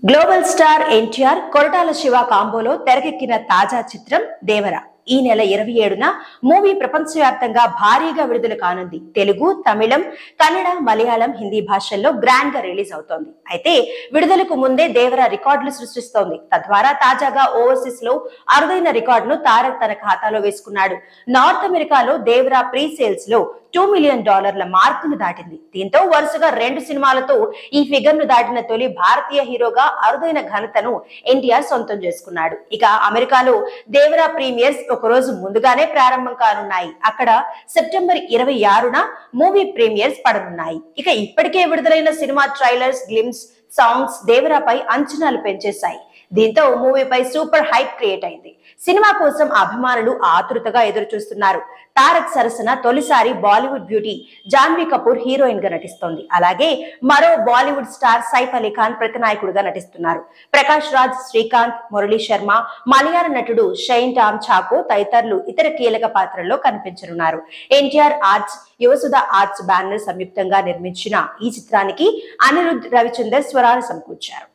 global star NTR Koratala Siva కాంబోలో తెరకెక్కిన తాజా చిత్రం దేవర ఈ నెల ఇరవై ఏడున మూవీ ప్రపంచవ్యాప్తంగా భారీగా విడుదల కానుంది తెలుగు తమిళం కన్నడ మలయాళం హిందీ భాషల్లో గ్రాండ్ గా రిలీజ్ అవుతోంది అయితే విడుదలకు ముందే దేవర రికార్డులు సృష్టిస్తోంది తద్వారా తాజాగా ఓవర్సీస్ లో అరుదైన రికార్డును తారక్ తన ఖాతాలో వేసుకున్నాడు నార్త్ అమెరికాలో దేవరా ప్రీ సేల్స్ లో టూ మిలియన్ డాలర్ల మార్కును దాటింది దీంతో వరుసగా రెండు సినిమాలతో ఈ ఫిగర్ ను దాటిన తొలి భారతీయ హీరోగా అరుదైన ఘనతను ఎన్టీఆర్ సొంతం చేసుకున్నాడు ఇక అమెరికాలో దేవరా ప్రీమియర్స్ ఒక రోజు ముందుగానే ప్రారంభం కానున్నాయి అక్కడ సెప్టెంబర్ ఇరవై ఆరున మూవీ ప్రీమియర్స్ పడనున్నాయి ఇక ఇప్పటికే విడుదలైన సినిమా ట్రైలర్స్ గ్లిమ్స్ సాంగ్స్ దేవరాపై అంచనాలు పెంచేశాయి దీంతో మూవీపై సూపర్ హైప్ క్రియేట్ అయింది సినిమా కోసం అభిమానులు ఆతృతగా ఎదురు చూస్తున్నారు తారక్ సరసన తొలిసారి బాలీవుడ్ బ్యూటీ జాన్వీ కపూర్ హీరోయిన్ గా నటిస్తోంది అలాగే మరో బాలీవుడ్ స్టార్ సైఫ్ అలీ ఖాన్ ప్రతినాయకుడుగా నటిస్తున్నారు ప్రకాష్ రాజ్ శ్రీకాంత్ మురళీ శర్మ మలయాళ నటుడు షైన్ టామ్ చాకో తదితరులు ఇతర కీలక పాత్రల్లో కనిపించనున్నారు NTR arts Yuvasudha arts banner సంయుక్తంగా నిర్మించిన ఈ చిత్రానికి అనిరుద్ రవిచందర్ స్వరాలు సమకూర్చారు